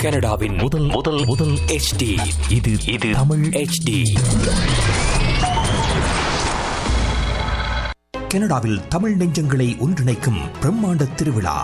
கனடாவின் முதல் முதல் முதல் HD இது இது தமிழ் HD கனடாவில் தமிழ் நெஞ்சங்களை ஒன்றிணைக்கும் பிரம்மாண்ட திருவிழா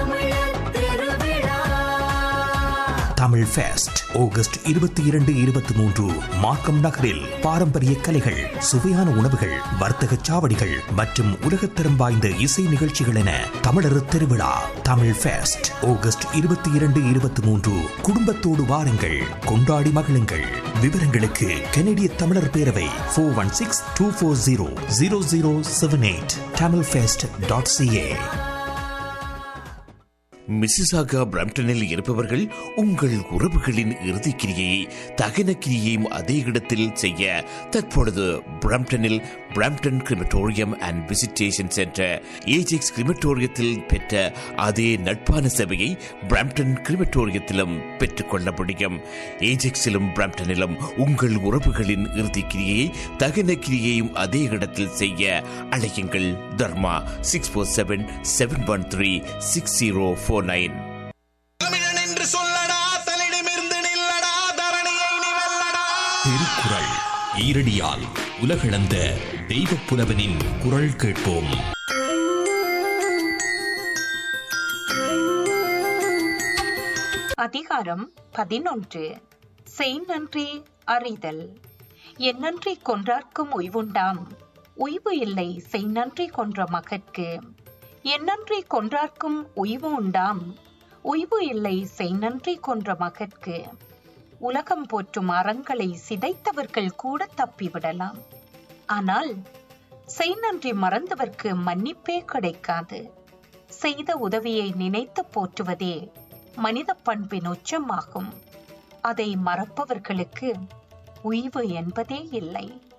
தமிழ் ஃபெஸ்ட் ஆகஸ்ட் இருபத்தி இரண்டு இருபத்தி மூன்று மார்க்கம் நகரில் பாரம்பரிய கலைகள் சுவையான உணவுகள் வர்த்தக சாவடிகள் மற்றும் உலகத்தரம் வாய்ந்த இசை நிகழ்ச்சிகள் என தமிழர் திருவிழா தமிழ் ஃபெஸ்ட் ஆகஸ்ட் இருபத்தி இரண்டு இருபத்தி மூன்று குடும்பத்தோடு வாருங்கள் கொண்டாடி மகிழுங்கள் விவரங்களுக்கு கனடிய தமிழர் பேரவை four one six two four zero zero zero seven eight Tamil fest dot CA Mississauga பிரம்டனில் இருப்பவர்கள் உங்கள் உறவுகளின் இறுதிக் கிரியை தகன கிரியையும் அதே இடத்தில் செய்ய தற்பொழுது பிரம்டனில் Brampton crematorium and visitation centre Ajax கிரிமட்டோரியத்தில் பெற்ற அதே நட்பான சேவையை பிரம்டன் கிரிமட்டோரியத்திலும் பெற்றுக்கொள்ள முடியும் ஏஜெக்ஸிலும் பிரம்டனிலும் உங்கள் உறவுகளின் இறுதிக் கிரியையை தகன கிரியையும் அதே இடத்தில் செய்ய அழையுங்கள் Dharma six four seven seven one three six zero four nine தமிழன் என்று சொல்லடா தலிடமிருந்து நில்லடா தரணியை நீ வெல்லடா திருக்குறள் ஈரடியால் உலகளந்த தெய்வப் புலவனின் குரல் கேட்போம் அதிகாரம் பதினொன்று செய்நன்றி அறிதல் என்னன்றி கொன்றார்க்கும் உய்வுண்டாம் உய்வு இல்லை செய்நன்றி கொன்ற மகற்கு என்னன்றி கொன்றார்க்கும் உய்வு உண்டாம் உய்வு இல்லை செய்நன்றி கொன்ற மகற்கு உலகம் போற்றும் அறங்களை சிதைத்தவர்கள் கூட தப்பிவிடலாம் ஆனால் செய்நன்றி மறந்தவர்க்கு மன்னிப்பே கிடைக்காது செய்த உதவியை நினைத்து போற்றுவதே மனித பண்பின் உச்சமாகும் அதை மறப்பவர்களுக்கு உய்வு என்பதே இல்லை